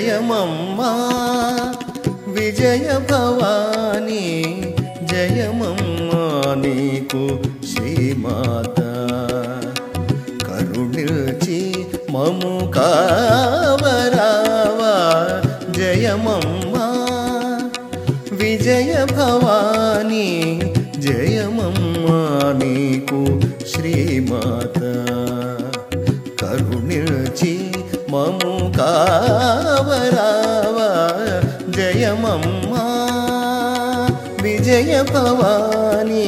జయమమ్మా విజయ భవానీ జయమమ్మా నీకు శ్రీమాత కరుణిల్చి మము కావరావా జయమమ్మా విజయ భవానీ జయమమ్మా నీకు శ్రీమాత కరుణిల్చి మము కావరావా జయమమ్మా విజయ భవానీ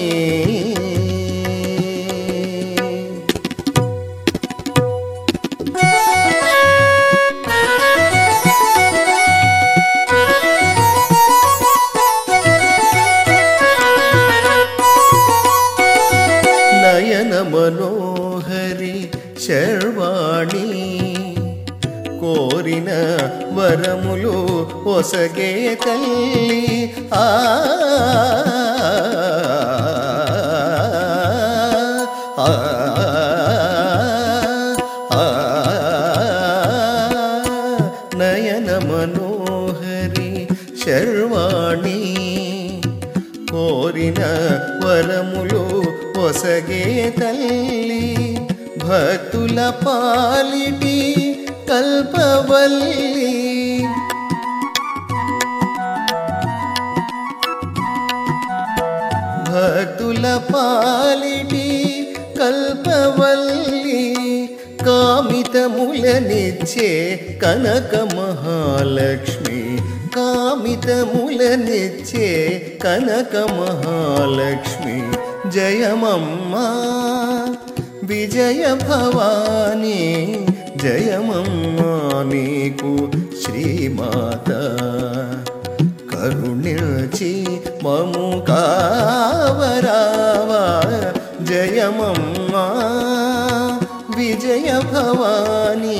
నయన మనోహరి శర్వాణి కోరిన వరములు ఒసగే తల్లి ఆ ఆ, ఆ, నయన మనోహరి శర్వాణి కోరిన వరములు ఒసగే తల్లి భక్తుల పాలిటి కల్పవల్లి భక్తుల పాలిటి కల్పవల్లి కామితములనిచ్చే కనక మహాలక్ష్మి కామితములనిచ్చే కనక మహాలక్ష్మి జయమమ్మా విజయ భవానీ జయమమ్మా నీకు శ్రీమాత కరుణిల్చి మము కావరావా జయమమ్మా విజయ భవానీ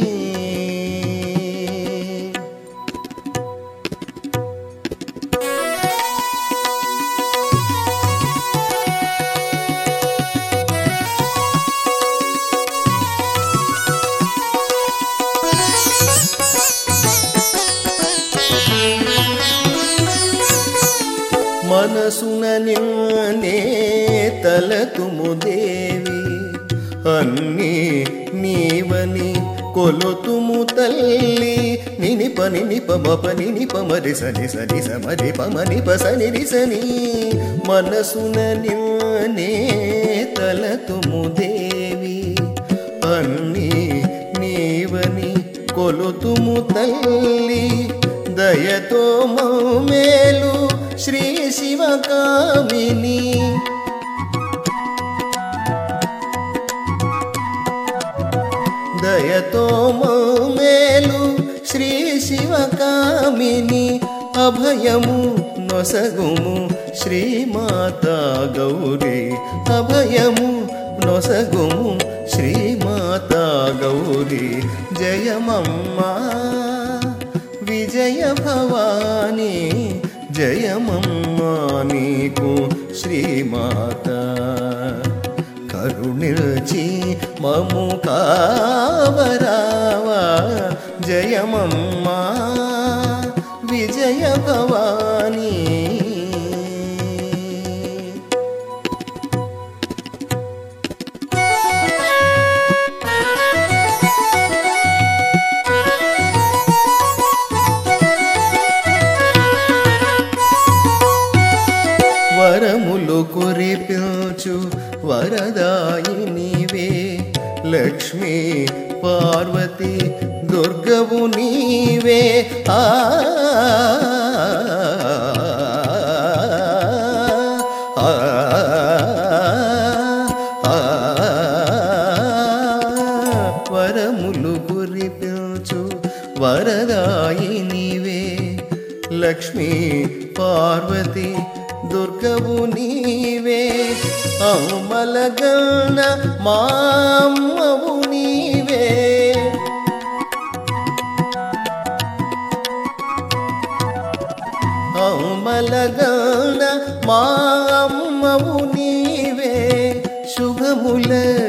మనసున నిన్నే తలతుము దేవి అన్నీ నీవని కొలుతుము తల్లి నినిప నినిప మప నినిప మరి సని సని సమరి పమని పసని సని మనసున నిన్నే తలతుము దేవి అన్నీ నీవని కొలుతుము తల్లి దయతో మేలు శ్రీ శివకామిని దయతో మేలు శ్రీ శివకామిని అభయము నొసగుము శ్రీమాత గౌరీ అభయము నొసగుము శ్రీమాత గౌరీ జయమమ్మా విజయ భవానీ జయమమ్మా నీకు శ్రీమాత కరుణిల్చి మము కావరావా జయమమ్మా విజయ భవానీ వరములు కురిపించు వరదాయినివే లక్ష్మీ పార్వతి దుర్గవు నీవే ఆ ఆ, ఆ, వరములు కురిపించు వరదాయినివే లక్ష్మీ పార్వతి దుర్గవు నీవే అమలగన్న మామ్మవు నీవే అమలగన్న మామ్మవు నీవే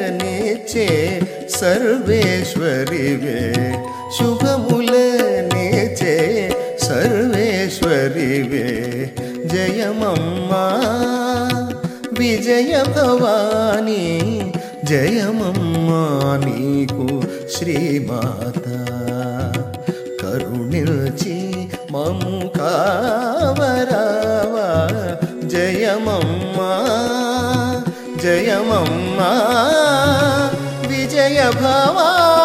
శుభములనిచ్చే సర్వేశ్వరివే శుభములనిచ్చే విజయ భవాని జయమమ్మా నీకు శ్రీమాత కరుణిల్చి మము కావరావా జయమమ్మా జయమమ్మా విజయ భవాని